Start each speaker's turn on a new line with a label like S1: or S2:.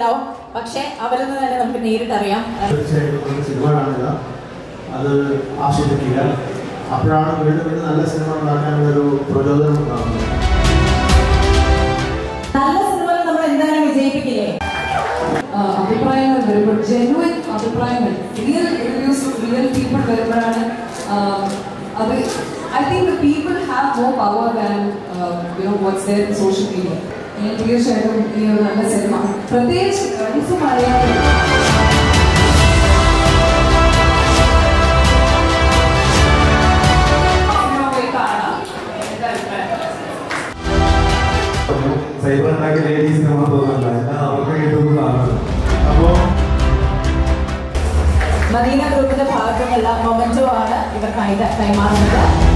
S1: ഉണ്ടാവും പക്ഷെ അവരിൽ നിന്ന് തന്നെ നമുക്ക് നേരിട്ടറിയാം
S2: തീർച്ചയായിട്ടും ഒരു സിനിമ കാണുക അത് ആസ്വദിക്കുക അപ്പോഴാണ് വീണ്ടും വീണ്ടും നല്ല സിനിമ ഉണ്ടാക്കാനുള്ള ഒരു പ്രചോദനം ഉണ്ടാകുന്നത്
S1: നല്ല സിനിമകൾ നമ്മൾ എന്തായാലും വിജയിപ്പിക്കില്ലേ
S3: ആഹ് അഭിപ്രായങ്ങൾ വരുമ്പോൾ ജെനുവൻ അഭിപ്രായങ്ങൾ റിയൽ റിവ്യൂസ് റിയൽ പീപ്പിൾ വരുമ്പോഴാണ് ആഹ് അത് I think the people have more power than you know what's there social media ഞാൻ തീർച്ചയായിട്ടും ഈ ഒരു നല്ല സിനിമ പ്രത്യേകിച്ച് ഗൾഫ് മലയാളം സിനിമ പോയി കാണാം എൻ്റെ അഭിപ്രായം
S4: സൈബർ ഉണ്ടാക്കിയ ലേഡീസ് നമ്മൾ തോന്നല്ല എല്ലാം അവർക്ക് കിട്ടുന്നതാണ് അപ്പോൾ
S1: മദീന ഗ്രൂപ്പിന്റെ ഭാഗത്തുനിന്നുള്ള മൊമെന്റോ ആണ് ഇവർക്കായിട്ട് കൈമാറുന്നത്